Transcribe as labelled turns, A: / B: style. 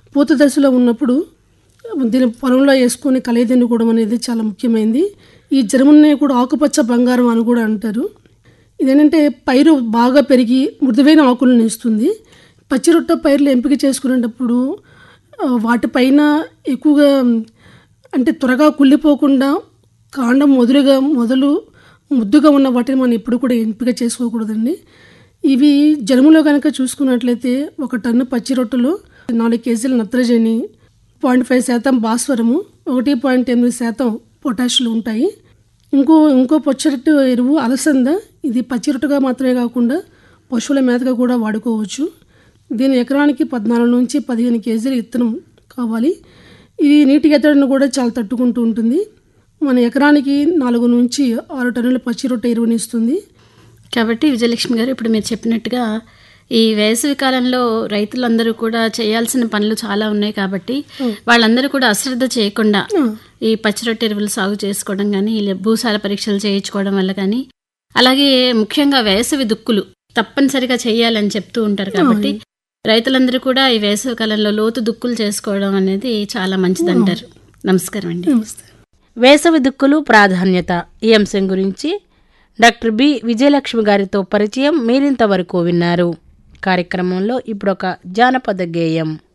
A: పూత దశలో ఉన్నప్పుడు దీని పొలంలో వేసుకొని కలయిదెన్నుకోవడం అనేది చాలా ముఖ్యమైనది ఈ జరమునే కూడా ఆకుపచ్చ బంగారం అని కూడా అంటారు ఇదేంటంటే పైరు బాగా పెరిగి మృదువైన ఆకులను ఇస్తుంది పచ్చిరొట్ట పైర్లు ఎంపిక చేసుకునేటప్పుడు ఆ, వాటిపైన ఎక్కువగా అంటే త్వరగా కుళ్ళిపోకుండా కాండం మొదలుగా మొదలు ముద్దుగా ఉన్న వాటిని మనం ఎప్పుడు కూడా ఎంపిక చేసుకోకూడదండి ఇవి జనుములో కనుక చూసుకున్నట్లయితే ఒక టన్ను పచ్చి రొట్టెలో నాలుగు కేజీల నత్రజని పాయింట్ ఫైవ్ శాతం భాస్వరము ఒకటి పాయింట్ ఎనిమిది శాతం పొటాషియం ఉంటాయి ఇంకో ఇంకో పొచ్చరట్టు ఎరువు అలసంద ఇది పచ్చి రొట్టెగా మాత్రమే కాకుండా పశువుల మేతగా కూడా వాడుకోవచ్చు దీని ఎకరానికి పద్నాలుగు నుంచి పదిహేను కేజీల విత్తనం కావాలి ఇది నీటి ఎత్తడిని కూడా చాలా తట్టుకుంటూ ఉంటుంది మన ఎకరానికి నాలుగు నుంచి ఆరు టన్నుల పచ్చి రొట్టె ఎరువుని ఇస్తుంది
B: కాబట్టి విజయలక్ష్మి గారు ఇప్పుడు మీరు చెప్పినట్టుగా ఈ వేసవి కాలంలో రైతులందరూ కూడా చేయాల్సిన పనులు చాలా ఉన్నాయి కాబట్టి వాళ్ళందరూ కూడా అశ్రద్ధ చేయకుండా ఈ పచ్చిరొట్టె ఎరువులు సాగు చేసుకోవడం కానీ ఇలా భూసార పరీక్షలు చేయించుకోవడం వల్ల కానీ అలాగే ముఖ్యంగా వేసవి దుక్కులు తప్పనిసరిగా చేయాలని చెప్తూ ఉంటారు కాబట్టి రైతులందరూ కూడా ఈ వేసవి కాలంలో లోతు దుక్కులు చేసుకోవడం అనేది చాలా మంచిదంటారు నమస్కారం అండి
A: నమస్తే
C: వేసవి దుక్కులు ప్రాధాన్యత ఈ అంశం గురించి డాక్టర్ బి విజయలక్ష్మి గారితో పరిచయం మీరింతవరకు విన్నారు కార్యక్రమంలో ఇప్పుడు ఒక జానపద గేయం